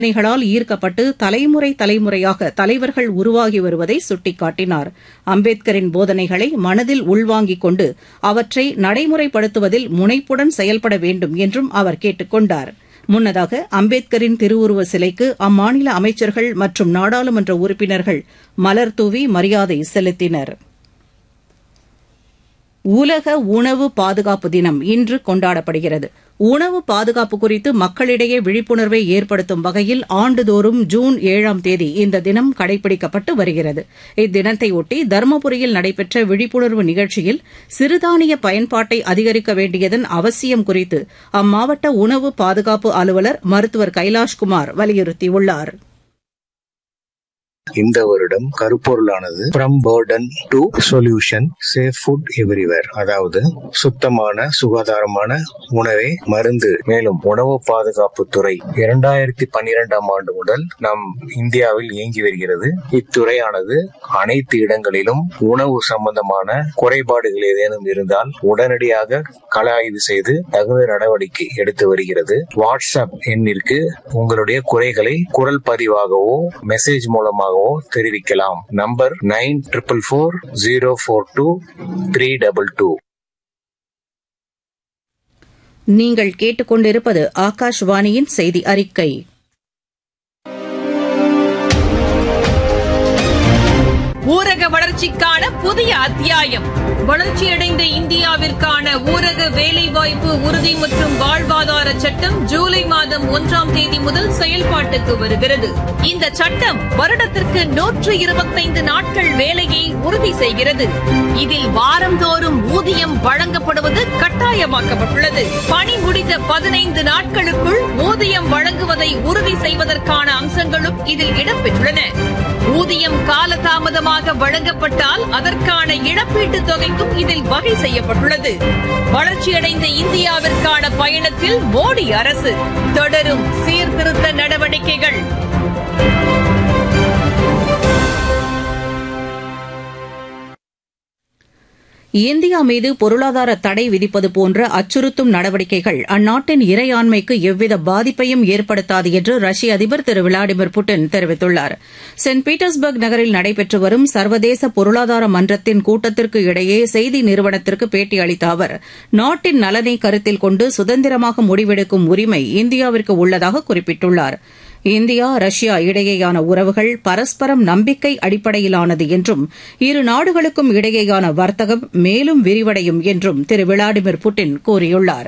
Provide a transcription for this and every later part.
சிந்தனைகளால் ஈர்க்கப்பட்டு தலைமுறை தலைமுறையாக தலைவர்கள் உருவாகி வருவதை சுட்டிக்காட்டினார் அம்பேத்கரின் போதனைகளை மனதில் உள்வாங்கிக் கொண்டு அவற்றை நடைமுறைப்படுத்துவதில் முனைப்புடன் செயல்பட வேண்டும் என்றும் அவர் கேட்டுக் கொண்டார் முன்னதாக அம்பேத்கரின் திருவுருவ சிலைக்கு அம்மாநில அமைச்சர்கள் மற்றும் நாடாளுமன்ற உறுப்பினர்கள் மலர்தூவி மரியாதை செலுத்தினர் உலக உணவு பாதுகாப்பு தினம் இன்று கொண்டாடப்படுகிறது உணவு பாதுகாப்பு குறித்து மக்களிடையே விழிப்புணர்வை ஏற்படுத்தும் வகையில் ஆண்டுதோறும் ஜூன் ஏழாம் தேதி இந்த தினம் கடைபிடிக்கப்பட்டு வருகிறது இத்தினத்தையொட்டி தருமபுரியில் நடைபெற்ற விழிப்புணர்வு நிகழ்ச்சியில் சிறுதானிய பயன்பாட்டை அதிகரிக்க வேண்டியதன் அவசியம் குறித்து அம்மாவட்ட உணவு பாதுகாப்பு அலுவலர் மருத்துவர் கைலாஷ்குமார் வலியுறுத்தியுள்ளாா் இந்த வருடம் கருப்பொருளானது from burden to solution safe food everywhere அதாவது சுத்தமான சுகாதாரமான உணவே மருந்து மேலும் உணவு பாதுகாப்பு துறை இரண்டாயிரத்தி பன்னிரெண்டாம் ஆண்டு முதல் நம் இந்தியாவில் இயங்கி வருகிறது இத்துறையானது அனைத்து இடங்களிலும் உணவு சம்பந்தமான குறைபாடுகள் ஏதேனும் இருந்தால் உடனடியாக கள ஆய்வு செய்து தகுந்த நடவடிக்கை எடுத்து வருகிறது வாட்ஸ்அப் எண்ணிற்கு உங்களுடைய குறைகளை குரல் பதிவாகவோ மெசேஜ் மூலமாக மூலமாகவோ தெரிவிக்கலாம் number nine triple four zero four two three double two நீங்கள் கேட்டுக்கொண்டிருப்பது ஆகாஷ்வாணியின் செய்தி அறிக்கை ஊரக வளர்ச்சிக்கான புதிய அத்தியாயம் வளர்ச்சியடைந்த இந்தியாவிற்கான ஊரக வேலைவாய்ப்பு உறுதி மற்றும் வாழ்வாதார சட்டம் ஜூலை மாதம் ஒன்றாம் தேதி முதல் செயல்பாட்டுக்கு வருகிறது இந்த சட்டம் வருடத்திற்கு நூற்று இருபத்தைந்து நாட்கள் வேலையை உறுதி செய்கிறது இதில் வாரந்தோறும் ஊதியம் வழங்கப்படுவது கட்டாயமாக்கப்பட்டுள்ளது பணி முடிந்த பதினைந்து நாட்களுக்குள் ஊதியம் வழங்குவதை உறுதி செய்வதற்கான அம்சங்களும் இதில் இடம்பெற்றுள்ளன ஊதியம் காலதாமதமாக வழங்கப்பட்டால் அதற்கான இழப்பீட்டுத் தொகைக்கும் இதில் வகை செய்யப்பட்டுள்ளது வளர்ச்சியடைந்த இந்தியாவிற்கான பயணத்தில் மோடி அரசு தொடரும் சீர்திருத்த நடவடிக்கைகள் இந்தியா மீது பொருளாதார தடை விதிப்பது போன்ற அச்சுறுத்தும் நடவடிக்கைகள் அந்நாட்டின் இறையாண்மைக்கு எவ்வித பாதிப்பையும் ஏற்படுத்தாது என்று ரஷ்ய அதிபர் திரு விளாடிமிர் புட்டின் தெரிவித்துள்ளார் சென்ட் பீட்டர்ஸ்பர்க் நகரில் நடைபெற்று வரும் சர்வதேச பொருளாதார மன்றத்தின் கூட்டத்திற்கு இடையே செய்தி நிறுவனத்திற்கு பேட்டியளித்த அவர் நாட்டின் நலனை கருத்தில் கொண்டு சுதந்திரமாக முடிவெடுக்கும் உரிமை இந்தியாவிற்கு உள்ளதாக குறிப்பிட்டுள்ளாா் இந்தியா ரஷ்யா இடையேயான உறவுகள் பரஸ்பரம் நம்பிக்கை அடிப்படையிலானது என்றும் இரு நாடுகளுக்கும் இடையேயான வர்த்தகம் மேலும் விரிவடையும் என்றும் திரு விளாடிமிர் புட்டின் கூறியுள்ளார்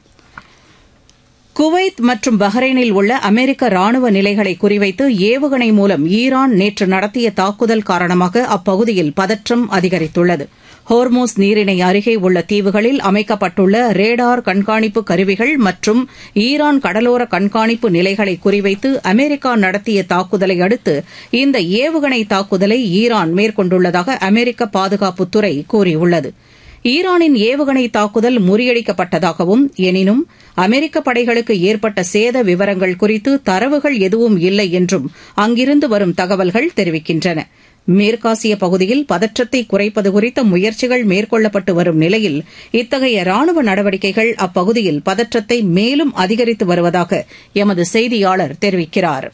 குவைத் மற்றும் பஹ்ரைனில் உள்ள அமெரிக்க ராணுவ நிலைகளை குறிவைத்து ஏவுகணை மூலம் ஈரான் நேற்று நடத்திய தாக்குதல் காரணமாக அப்பகுதியில் பதற்றம் அதிகரித்துள்ளது ஹோர்மோஸ் நீரிணை அருகே உள்ள தீவுகளில் அமைக்கப்பட்டுள்ள ரேடார் கண்காணிப்பு கருவிகள் மற்றும் ஈரான் கடலோர கண்காணிப்பு நிலைகளை குறிவைத்து அமெரிக்கா நடத்திய தாக்குதலை அடுத்து இந்த ஏவுகணை தாக்குதலை ஈரான் மேற்கொண்டுள்ளதாக அமெரிக்க பாதுகாப்புத்துறை கூறியுள்ளது ஈரானின் ஏவுகணை தாக்குதல் முறியடிக்கப்பட்டதாகவும் எனினும் அமெரிக்க படைகளுக்கு ஏற்பட்ட சேத விவரங்கள் குறித்து தரவுகள் எதுவும் இல்லை என்றும் அங்கிருந்து வரும் தகவல்கள் தெரிவிக்கின்றன மேற்காசிய பகுதியில் பதற்றத்தை குறைப்பது குறித்த முயற்சிகள் மேற்கொள்ளப்பட்டு வரும் நிலையில் இத்தகைய ராணுவ நடவடிக்கைகள் அப்பகுதியில் பதற்றத்தை மேலும் அதிகரித்து வருவதாக எமது செய்தியாளர் தெரிவிக்கிறாா்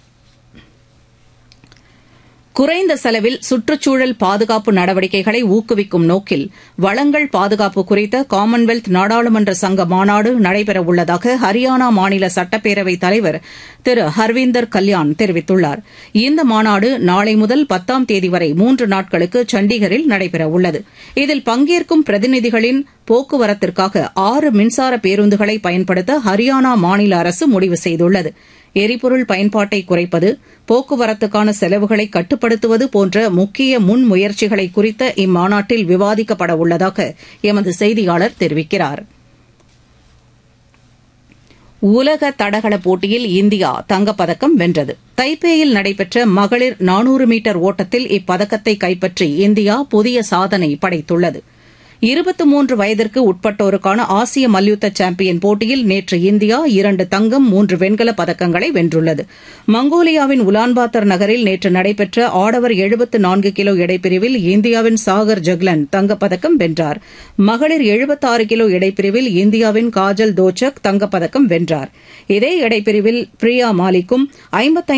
குறைந்த செலவில் சுற்றுச்சூழல் பாதுகாப்பு நடவடிக்கைகளை ஊக்குவிக்கும் நோக்கில் வளங்கள் பாதுகாப்பு குறித்த காமன்வெல்த் நாடாளுமன்ற சங்க மாநாடு நடைபெறவுள்ளதாக ஹரியானா மாநில சட்டப்பேரவைத் தலைவர் திரு ஹர்வீந்தர் கல்யாண் தெரிவித்துள்ளார் இந்த மாநாடு நாளை முதல் பத்தாம் தேதி வரை மூன்று நாட்களுக்கு சண்டிகரில் நடைபெறவுள்ளது இதில் பங்கேற்கும் பிரதிநிதிகளின் போக்குவரத்திற்காக ஆறு மின்சார பேருந்துகளை பயன்படுத்த ஹரியானா மாநில அரசு முடிவு செய்துள்ளது எரிபொருள் பயன்பாட்டை குறைப்பது போக்குவரத்துக்கான செலவுகளை கட்டுப்படுத்துவது போன்ற முக்கிய முன்முயற்சிகளை குறித்த இம்மாநாட்டில் விவாதிக்கப்பட உள்ளதாக எமது செய்தியாளர் தெரிவிக்கிறார் உலக தடகள போட்டியில் இந்தியா தங்கப்பதக்கம் வென்றது தைப்பேயில் நடைபெற்ற மகளிர் நானூறு மீட்டர் ஓட்டத்தில் இப்பதக்கத்தை கைப்பற்றி இந்தியா புதிய சாதனை படைத்துள்ளது இருபத்து மூன்று வயதிற்கு உட்பட்டோருக்கான ஆசிய மல்யுத்த சாம்பியன் போட்டியில் நேற்று இந்தியா இரண்டு தங்கம் மூன்று வெண்கலப் பதக்கங்களை வென்றுள்ளது மங்கோலியாவின் உலான்பாத்தர் நகரில் நேற்று நடைபெற்ற ஆடவர் எழுபத்து நான்கு கிலோ எடைப்பிரிவில் இந்தியாவின் சாகர் ஜக்லன் தங்கப்பதக்கம் வென்றார் மகளிர் எழுபத்தாறு கிலோ எடைப்பிரிவில் இந்தியாவின் காஜல் தோச்சக் தங்கப்பதக்கம் வென்றார் இதே எடைப்பிரிவில் பிரியா மாலிக்கும் ஐம்பத்தைந்து